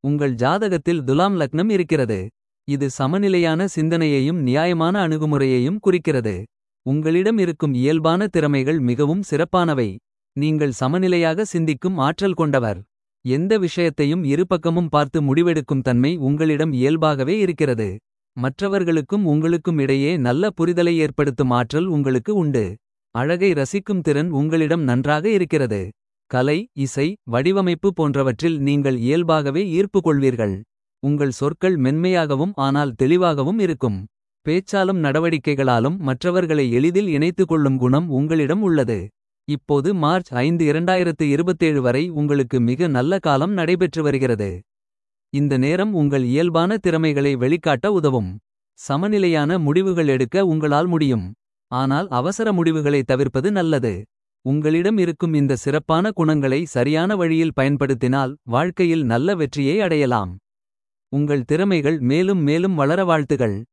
உங்கள் ஜாதகத்தில் துலாம் லக்னம் இருக்கிறது. இது சமநிலையான சிந்தனையையும் நியாயமான அணுகுமுறையையும் குறிக்கிறது. உங்களிடம் இருக்கும் இயல்பான திறமைகள் மிகவும் சிறப்பானவை. நீங்கள் சமநிலையாக சிந்திக்கும் ஆற்றல் கொண்டவர். எந்த விஷயத்தையும் இருபக்கமும் பார்த்து முடிவெடுக்கும் தன்மை உங்களிடம் இயல்பாகவே இருக்கிறது. மற்றவர்களுக்கும் உங்களுக்கும் இடையே நல்ல புரிதலை ஏற்படுத்தும் ஆற்றல் உங்களுக்கு உண்டு. அழகை ரசிக்கும் திறன் உங்களிடம் நன்றாக இருக்கிறது. கலை இசை வடிவமைப்பு போன்றவற்றில் நீங்கள் இயல்பாகவே ஈர்ப்பு கொள்வீர்கள். உங்கள் சொற்கள் மென்மையாகவும் ஆனால் தெளிவாகவும் இருக்கும். பேச்சாலும் நடவடிக்கைகளாலும் மற்றவர்களை எளிதில் இணைத்துக் கொள்ளும் குணம் உங்களிடம் உள்ளது. இப்போது மார்ச் 5 2027 வரை உங்களுக்கு மிக நல்ல காலம் நடைபெற்று வருகிறது. இந்த நேரம் உங்கள் இயல்பான திறமைகளை வெளிக்காட்ட உதவும். சமநிலையான முடிவுகள் எடுக்க உங்களால் முடியும். ஆனால் அவசர முடிவுகளை தவிர்ப்பது நல்லது. உங்களிடம் இருக்கும் இந்த சிறப்பான குணங்களை சரியான வழியில் பயன்படுத்தினால் வாழ்க்கையில் நல்ல வெற்றியை அடையலாம். உங்கள் திறமைகள் மேலும் மேலும் வளர வாழ்த்துகள்.